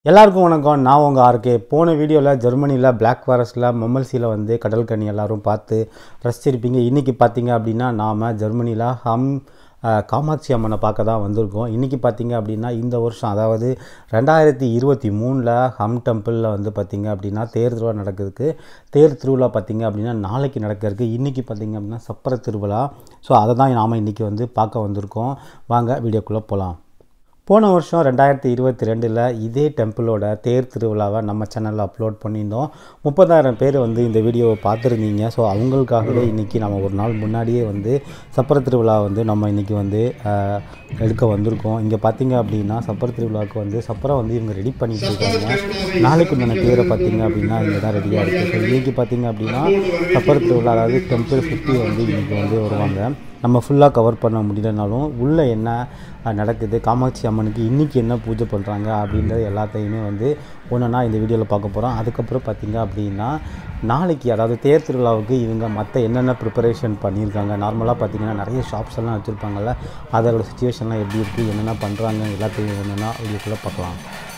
எல்லாருக்கும் வணக்கம் நான் உங்கள் ஆர்கே போன வீடியோவில் ஜெர்மனியில் பிளாக் ஃபாரஸ்ட்டில் மொமல்சியில் வந்து கடல் கனி எல்லாரும் பார்த்து ரசிச்சிருப்பீங்க இன்றைக்கி பார்த்தீங்க அப்படின்னா நாம் ஜெர்மனியில் ஹம் அஹ், காமாட்சி அம்மனை பார்க்க தான் வந்திருக்கோம் இன்றைக்கி பார்த்தீங்க அப்படின்னா இந்த வருஷம் அதாவது ரெண்டாயிரத்தி இருபத்தி மூணில் ஹம் டெம்பிளில் வந்து பார்த்தீங்க அப்படின்னா தேர் திருவிழா நடக்கிறதுக்கு தேர் திருவிழா பார்த்தீங்க அப்படின்னா நாளைக்கு நடக்கிறதுக்கு இன்றைக்கி பார்த்தீங்க அப்படின்னா சப்பர திருவிழா ஸோ அதை தான் நாம் இன்றைக்கி வந்து பார்க்க வந்திருக்கோம் வாங்க வீடியோக்குள்ளே போகலாம் போன வருஷம் ரெண்டாயிரத்தி இருபத்தி ரெண்டில் இதே டெம்பிளோட தேர் திருவிழாவை நம்ம சேனலில் அப்லோட் பண்ணியிருந்தோம் முப்பதாயிரம் பேர் வந்து இந்த வீடியோவை பார்த்துருந்தீங்க ஸோ அவங்களுக்காகவே இன்றைக்கி நம்ம ஒரு நாள் முன்னாடியே வந்து சப்பர திருவிழா வந்து நம்ம இன்றைக்கி வந்து ஆஹ், எடுக்க வந்திருக்கோம் இங்கே பார்த்தீங்க அப்படின்னா சப்பர திருவிழாவுக்கு வந்து சப்பரம் வந்து இவங்க ரெடி பண்ணிட்டு இருக்காங்க நாளைக்கு உண்டான தேரை பார்த்தீங்க அப்படின்னா இங்கே தான் ரெடியாக இருக்குது ஸோ இன்றைக்கி பார்த்தீங்க அப்படின்னா சப்பர திருவிழா அதாவது டெம்பிள் சுற்றி வந்து இன்றைக்கி வந்து வருவாங்க நம்ம ஃபுல்லாக கவர் பண்ண முடியலனாலும் உள்ளே என்ன அஹ், நடக்குது காமாட்சி அம்மனுக்கு இன்றைக்கி என்ன பூஜை பண்ணுறாங்க அப்படின்றது எல்லாத்தையுமே வந்து ஒன்றுனா இந்த வீடியோவில் பார்க்க போகிறோம் அதுக்கப்புறம் பார்த்திங்க அப்படின்னா நாளைக்கு அதாவது தேர் திருவிழாவுக்கு இவங்க மற்ற என்னென்ன ப்ரிப்பரேஷன் பண்ணியிருக்காங்க நார்மலாக பார்த்திங்கன்னா நிறைய ஷாப்ஸ் எல்லாம் வச்சுருப்பாங்கல்ல அதோட சுச்சுவேஷன்லாம் எப்படி இருக்குது என்னென்ன பண்ணுறாங்க எல்லாத்தையும் என்னென்னா வீடியோக்குள்ளே பார்க்கலாம்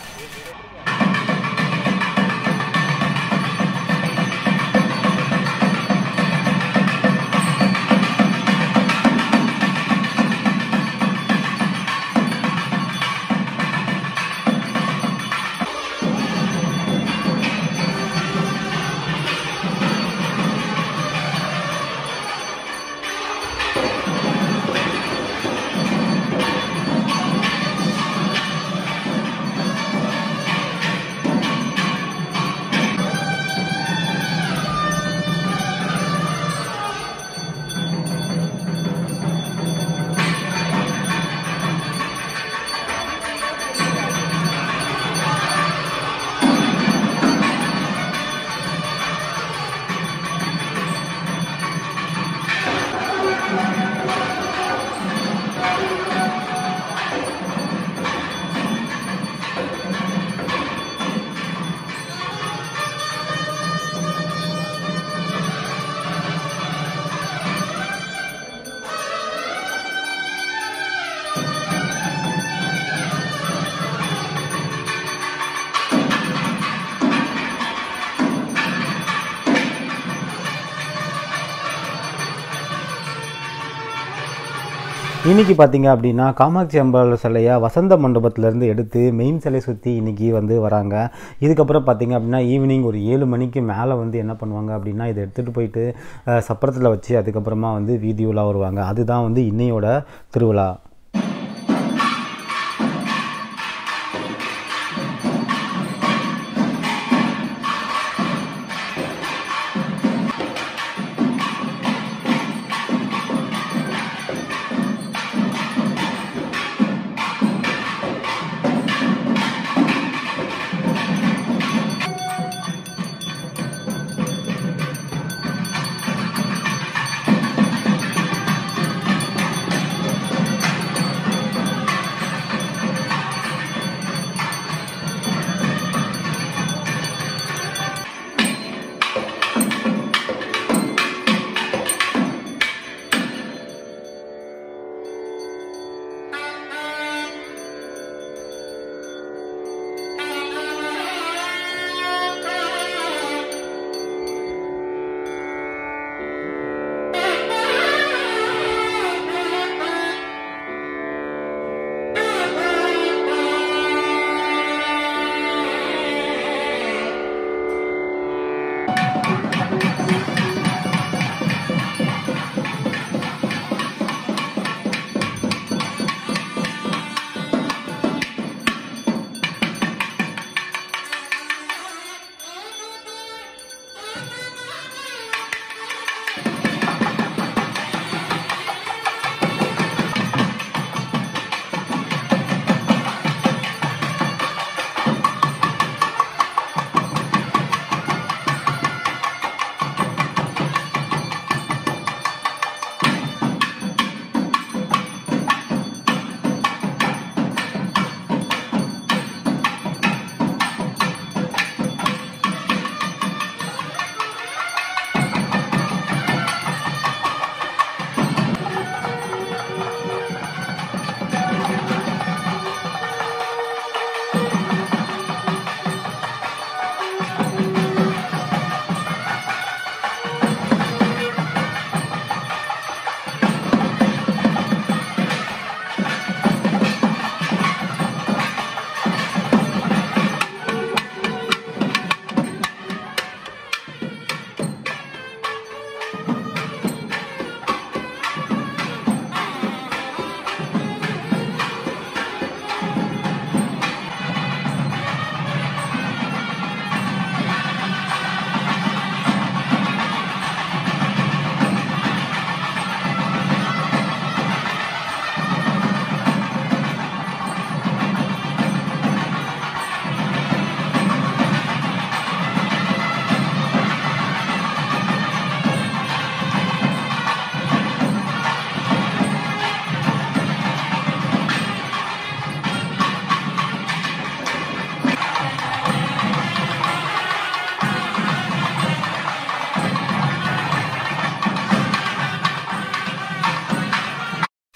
இன்றைக்கி பார்த்தீங்க அப்படின்னா காமாட்சி அம்பாள் சிலையை வசந்த மண்டபத்திலேருந்து எடுத்து மெயின் சிலை சுற்றி இன்றைக்கி வந்து வராங்க இதுக்கப்புறம் பார்த்தீங்க அப்படின்னா ஈவினிங் ஒரு ஏழு மணிக்கு மேலே வந்து என்ன பண்ணுவாங்க அப்படின்னா இதை எடுத்துகிட்டு போயிட்டு அஹ், சப்பரத்தில் வச்சு அதுக்கப்புறமா வந்து வீதி உலா வருவாங்க அதுதான் வந்து இன்னையோட திருவிழா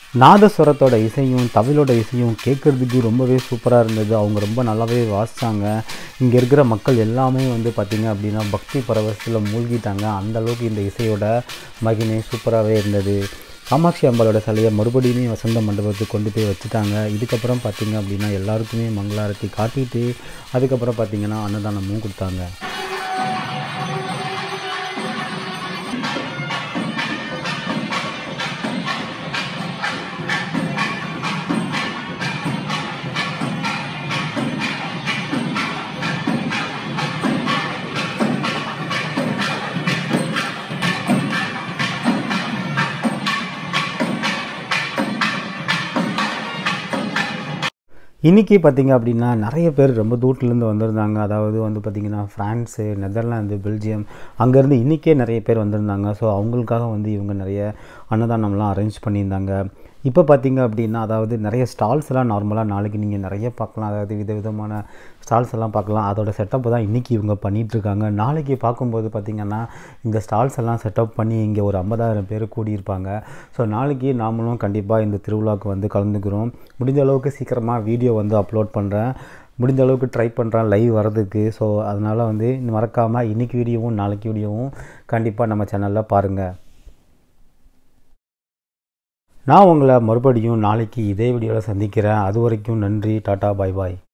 நாதஸ்வரத்தோட இசையும் தவிலோட இசையும் கேட்குறதுக்கு ரொம்பவே சூப்பராக இருந்தது அவங்க ரொம்ப நல்லாவே வாசித்தாங்க இங்கே இருக்கிற மக்கள் எல்லாமே வந்து பார்த்திங்க அப்படின்னா பக்தி பரவசத்தில் மூழ்கிட்டாங்க அந்த அளவுக்கு இந்த இசையோட மகிமை சூப்பராகவே இருந்தது காமாட்சி அம்பாளோட சிலையை மறுபடியுமே வசந்த மண்டபத்துக்கு கொண்டு போய் வச்சுட்டாங்க இதுக்கப்புறம் பார்த்திங்க அப்படின்னா எல்லாருக்குமே மங்களாரத்தி காட்டிட்டு அதுக்கப்புறம் பார்த்திங்கன்னா அன்னதானமும் கொடுத்தாங்க இன்றைக்கி பார்த்திங்க அப்படின்னா நிறைய பேர் ரொம்ப தூரத்துலேருந்து வந்திருந்தாங்க அதாவது வந்து பார்த்திங்கன்னா ஃப்ரான்ஸு நெதர்லாந்து பெல்ஜியம் அங்கேருந்து இன்றைக்கே நிறைய பேர் வந்திருந்தாங்க ஸோ அவங்களுக்காக வந்து இவங்க நிறைய அன்னதானம்லாம் அரேஞ்ச் பண்ணியிருந்தாங்க இப்போ பார்த்திங்க அப்படின்னா அதாவது நிறைய ஸ்டால்ஸ் எல்லாம் நார்மலாக நாளைக்கு நீங்கள் நிறைய பார்க்கலாம் அதாவது விதவிதமான ஸ்டால்ஸ் எல்லாம் பார்க்கலாம் அதோட செட்டப் தான் இன்றைக்கி இவங்க பண்ணிகிட்ருக்காங்க நாளைக்கு பார்க்கும்போது பார்த்திங்கன்னா இந்த ஸ்டால்ஸ் எல்லாம் செட்டப் பண்ணி இங்கே ஒரு ஐம்பதாயிரம் பேர் கூடியிருப்பாங்க ஸோ நாளைக்கு நாமளும் கண்டிப்பாக இந்த திருவிழாவுக்கு வந்து கலந்துக்கிறோம் முடிஞ்ச அளவுக்கு சீக்கிரமாக வீடியோ வந்து அப்லோட் பண்ணுறேன் முடிஞ்ச அளவுக்கு ட்ரை பண்ணுறேன் லைவ் வரதுக்கு ஸோ அதனால் வந்து மறக்காமல் இன்றைக்கி வீடியோவும் நாளைக்கு வீடியோவும் கண்டிப்பாக நம்ம சேனலில் பாருங்கள் நான் உங்களை மறுபடியும் நாளைக்கு இதே வீடியோவில் சந்திக்கிறேன் அது வரைக்கும் நன்றி டாட்டா பாய் பாய்